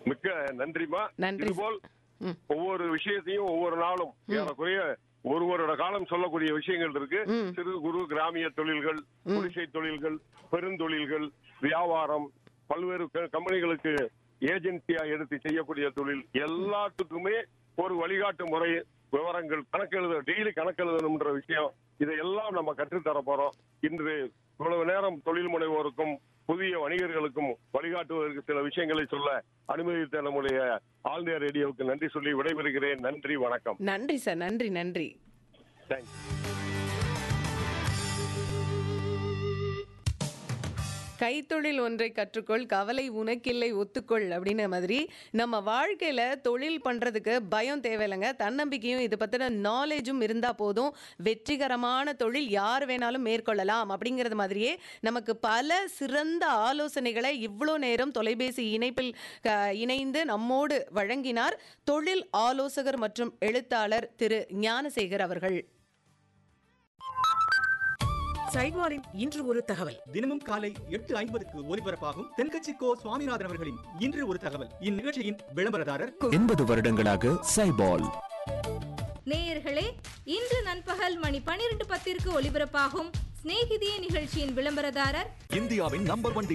மிக்க நன்றிமா நன்றி. இதுபோல் ம். ஒவ்வொரு விஷயத்தையும் ஒவ்வொரு நாளும் ஏறக்குறைய ஒரு வருட காலம் சொல்லக்கூடிய விஷயங்கள் இருக்கு ம். சிறு குறு கிராமிய தொழில்கள் குடிசை தொழில்கள் பெருந்தொழில்கள் வியாபாரம் பல்வேறு க- கம்பெனிகளுக்கு ஏஜென்சியா எடுத்து செய்யக்கூடிய தொழில் எல்லாத்துக்குமே ஒரு வழிகாட்டு முறை விவரங்கள் கணக்கெழுத டெய்லி கணக்கெழுதணும்ன்ற விஷயம் இதையெல்லாம் நம்ம கற்றுத்தர போறோம் இன்று இவ்வளவு நேரம் தொழில் முனைவோருக்கும் புதிய வணிகர்களுக்கும் வழிகாட்டுவதற்கு சில விஷயங்களை சொல்ல அனுமதித்த நம்முடைய ஆல் இந்தியா ரேடியோவுக்கு நன்றி சொல்லி விடைபெறுகிறேன் நன்றி வணக்கம் நன்றி சார் நன்றி நன்றி தேங்க்ஸ் கைத்தொழில் ஒன்றை கற்றுக்கொள் கவலை உனக்கில்லை ஒத்துக்கொள் அப்படின்ன மாதிரி நம்ம வாழ்க்கையில தொழில் பண்றதுக்கு பயம் தேவையில்லைங்க தன்னம்பிக்கையும் இது பத்தின நாலேஜும் இருந்தா போதும் வெற்றிகரமான தொழில் யார் வேணாலும் மேற்கொள்ளலாம் அப்படிங்கிறது மாதிரியே நமக்கு பல சிறந்த ஆலோசனைகளை இவ்வளோ நேரம் தொலைபேசி இணைப்பில் க- இணைந்து நம்மோடு வழங்கினார் தொழில் ஆலோசகர் மற்றும் எழுத்தாளர் திரு ஞானசேகர் அவர்கள் சைட்வாரின் இன்று ஒரு தகவல் தினமும் காலை எட்டு ஐம்பதுக்கு ஒலிபரப்பாகும் தென்கட்சி கோ சுவாமிநாதன் அவர்களின் இன்று ஒரு தகவல் இந்நிகழ்ச்சியின் விளம்பரதாரர் எண்பது வருடங்களாக சைபால் நேயர்களே இன்று நண்பகல் மணி பனிரெண்டு பத்திற்கு ஒலிபரப்பாகும் சிநேகிதியே நிகழ்ச்சியின் விளம்பரதாரர் இந்தியாவின் நம்பர் ஒன்